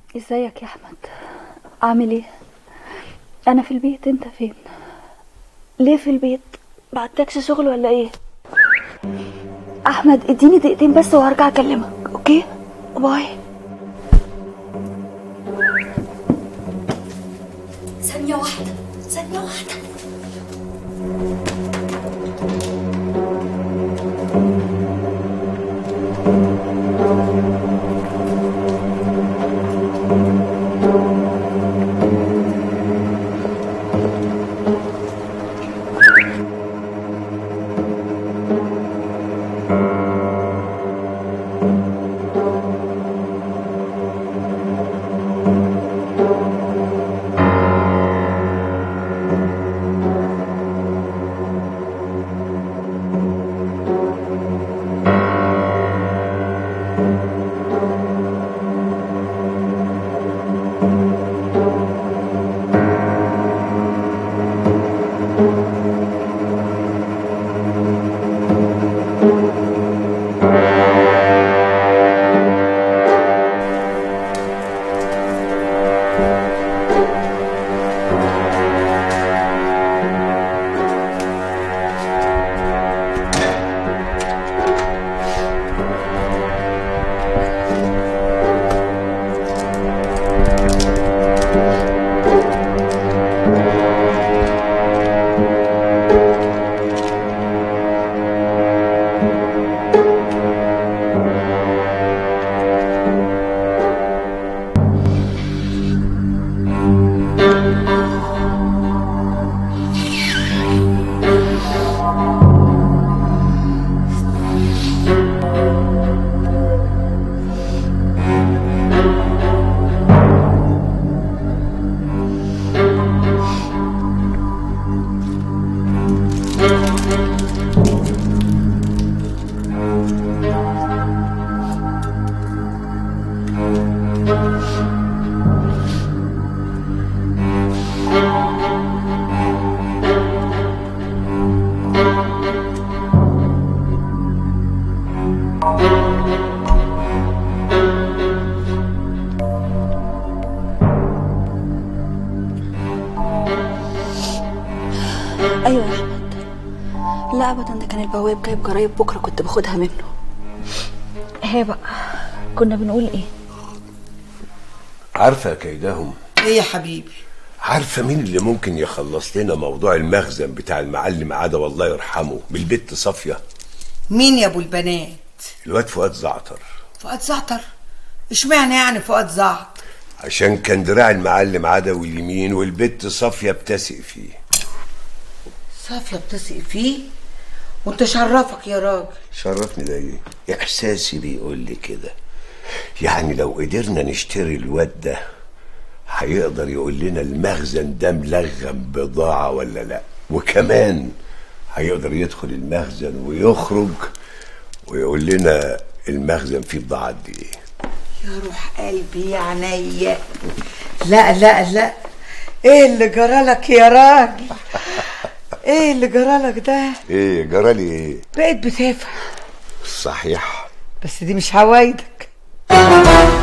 ازيك يا احمد عامل ايه انا في البيت انت فين ليه في البيت بعتكش شغل ولا ايه احمد اديني دقيقتين بس وهرجع اكلمك اوكي باي ثانية واحدة ثانية واحدة ايوه يا احمد لا ابدا ده كان البواب جايب جرايب بكره كنت باخدها منه هي بقى كنا بنقول ايه عارفة كيدهم ايه يا حبيبي عارفة مين اللي ممكن يخلص لنا موضوع المخزن بتاع المعلم عادة والله يرحمه بالبت صافية مين يا ابو البنات الواد فؤاد زعتر فؤاد زعتر اشمعنى يعني فؤاد زعتر عشان كان دراع المعلم عدوي اليمين والبت صافية بتسق فيه صافية بتسقي فيه وانت شرفك يا راجل شرفني ده ايه احساسي بيقول لي كده يعني لو قدرنا نشتري الواد ده هيقدر يقول لنا المخزن ده ملغم بضاعة ولا لا وكمان هيقدر يدخل المخزن ويخرج ويقول لنا المخزن فيه بضاعة قد ايه يا روح قلبي يا عينيا لا لا لا ايه اللي جرالك يا راجل ايه اللي جرالك ده ايه جرالي ايه بقيت بتافه صحيح بس دي مش هوايدك